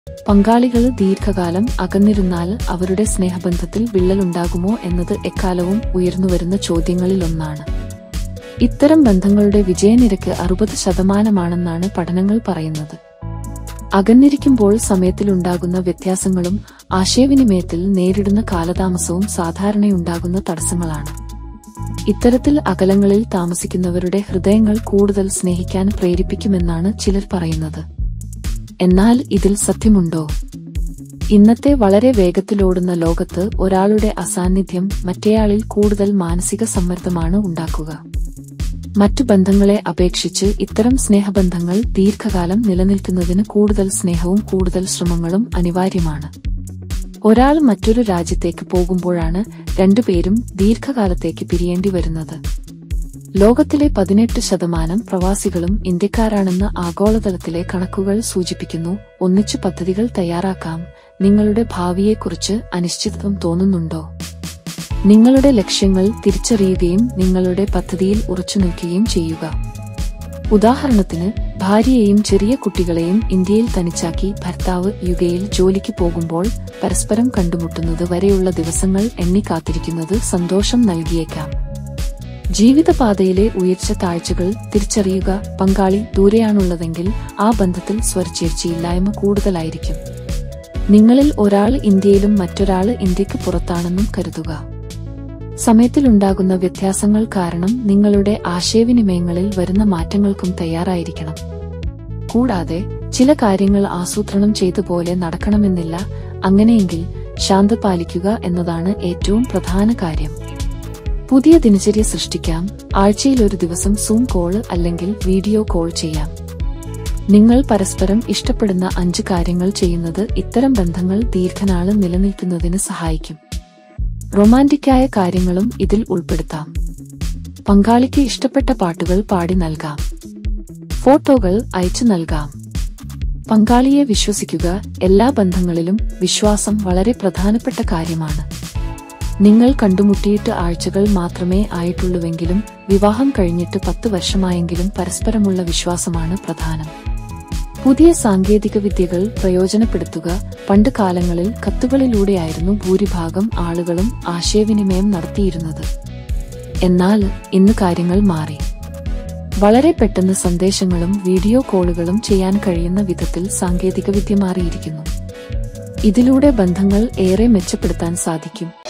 പങ്കാളികൾ ദീർഘകാലം അകന്നിരുന്നാൽ അവരുടെ സ്നേഹബന്ധത്തിൽ വിള്ളലുണ്ടാകുമോ എന്നത് എക്കാലവും ഉയർന്നുവരുന്ന ചോദ്യങ്ങളിലൊന്നാണ് ഇത്തരം ബന്ധങ്ങളുടെ വിജയനിരക്ക് അറുപത് ശതമാനമാണെന്നാണ് പഠനങ്ങൾ പറയുന്നത് അകന്നിരിക്കുമ്പോൾ സമയത്തിലുണ്ടാകുന്ന വ്യത്യാസങ്ങളും ആശയവിനിമയത്തിൽ നേരിടുന്ന കാലതാമസവും സാധാരണയുണ്ടാകുന്ന തടസ്സങ്ങളാണ് ഇത്തരത്തിൽ അകലങ്ങളിൽ താമസിക്കുന്നവരുടെ ഹൃദയങ്ങൾ കൂടുതൽ സ്നേഹിക്കാൻ പ്രേരിപ്പിക്കുമെന്നാണ് ചിലർ പറയുന്നത് എന്നാൽ ഇതിൽ സത്യമുണ്ടോ ഇന്നത്തെ വളരെ വേഗത്തിലോടുന്ന ലോകത്ത് ഒരാളുടെ അസാന്നിധ്യം മറ്റേയാളിൽ കൂടുതൽ മാനസിക സമ്മർദ്ദമാണ് ഉണ്ടാക്കുക മറ്റു ബന്ധങ്ങളെ അപേക്ഷിച്ച് ഇത്തരം സ്നേഹബന്ധങ്ങൾ ദീർഘകാലം നിലനിൽക്കുന്നതിന് കൂടുതൽ സ്നേഹവും കൂടുതൽ ശ്രമങ്ങളും അനിവാര്യമാണ് ഒരാൾ മറ്റൊരു രാജ്യത്തേക്ക് പോകുമ്പോഴാണ് രണ്ടുപേരും ദീർഘകാലത്തേക്ക് പിരിയേണ്ടി വരുന്നത് ലോകത്തിലെ പതിനെട്ട് ശതമാനം പ്രവാസികളും ഇന്ത്യക്കാരാണെന്ന് ആഗോളതലത്തിലെ കണക്കുകൾ സൂചിപ്പിക്കുന്നു ഒന്നിച്ചു പദ്ധതികൾ തയ്യാറാക്കാം നിങ്ങളുടെ ഭാവിയെക്കുറിച്ച് അനിശ്ചിതത്വം തോന്നുന്നുണ്ടോ നിങ്ങളുടെ ലക്ഷ്യങ്ങൾ തിരിച്ചറിയുകയും നിങ്ങളുടെ പദ്ധതിയിൽ ഉറച്ചുനിൽക്കുകയും ചെയ്യുക ഉദാഹരണത്തിന് ഭാര്യയെയും ചെറിയ കുട്ടികളെയും ഇന്ത്യയിൽ തനിച്ചാക്കി ഭർത്താവ് യുകയിൽ ജോലിക്ക് പോകുമ്പോൾ പരസ്പരം കണ്ടുമുട്ടുന്നത് വരെയുള്ള ദിവസങ്ങൾ എണ്ണിക്കാത്തിരിക്കുന്നത് സന്തോഷം നൽകിയേക്കാം ജീവിതപാതയിലെ ഉയർച്ച താഴ്ചകൾ തിരിച്ചറിയുക പങ്കാളി ദൂരെയാണുള്ളതെങ്കിൽ ആ ബന്ധത്തിൽ സ്വരച്ചേർച്ചയില്ലായ്മ കൂടുതലായിരിക്കും നിങ്ങളിൽ ഒരാൾ ഇന്ത്യയിലും മറ്റൊരാൾ ഇന്ത്യക്ക് പുറത്താണെന്നും കരുതുക സമയത്തിലുണ്ടാകുന്ന വ്യത്യാസങ്ങൾ കാരണം നിങ്ങളുടെ ആശയവിനിമയങ്ങളിൽ വരുന്ന മാറ്റങ്ങൾക്കും തയ്യാറായിരിക്കണം കൂടാതെ ചില കാര്യങ്ങൾ ആസൂത്രണം ചെയ്ത പോലെ നടക്കണമെന്നില്ല അങ്ങനെയെങ്കിൽ ശാന്ത പാലിക്കുക എന്നതാണ് ഏറ്റവും പ്രധാന കാര്യം പുതിയ ദിനചര്യ സൃഷ്ടിക്കാം ആഴ്ചയിൽ ഒരു ദിവസം സൂം കോൾ അല്ലെങ്കിൽ വീഡിയോ കോൾ ചെയ്യാം നിങ്ങൾ പരസ്പരം ഇഷ്ടപ്പെടുന്ന അഞ്ച് കാര്യങ്ങൾ ചെയ്യുന്നത് ഇത്തരം ബന്ധങ്ങൾ ദീർഘനാള് നിലനിൽക്കുന്നതിന് സഹായിക്കും റൊമാന്റിക്കായ കാര്യങ്ങളും ഇതിൽ ഉൾപ്പെടുത്താം പങ്കാളിക്ക് ഇഷ്ടപ്പെട്ട പാട്ടുകൾ പാടി നൽകാം ഫോട്ടോകൾ അയച്ചു നൽകാം പങ്കാളിയെ വിശ്വസിക്കുക എല്ലാ ബന്ധങ്ങളിലും വിശ്വാസം വളരെ പ്രധാനപ്പെട്ട കാര്യമാണ് നിങ്ങൾ കണ്ടുമുട്ടിയിട്ട് ആഴ്ചകൾ മാത്രമേ ആയിട്ടുള്ളൂവെങ്കിലും വിവാഹം കഴിഞ്ഞിട്ട് പത്ത് വർഷമായെങ്കിലും പരസ്പരമുള്ള വിശ്വാസമാണ് പ്രധാനം പുതിയ സാങ്കേതിക വിദ്യകൾ പ്രയോജനപ്പെടുത്തുക പണ്ട് കാലങ്ങളിൽ കത്തുകളിലൂടെയായിരുന്നു ഭൂരിഭാഗം ആളുകളും ആശയവിനിമയം നടത്തിയിരുന്നത് എന്നാൽ ഇന്ന് കാര്യങ്ങൾ മാറി വളരെ പെട്ടെന്ന് സന്ദേശങ്ങളും വീഡിയോ കോളുകളും ചെയ്യാൻ കഴിയുന്ന വിധത്തിൽ സാങ്കേതികവിദ്യ മാറിയിരിക്കുന്നു ഇതിലൂടെ ബന്ധങ്ങൾ ഏറെ മെച്ചപ്പെടുത്താൻ സാധിക്കും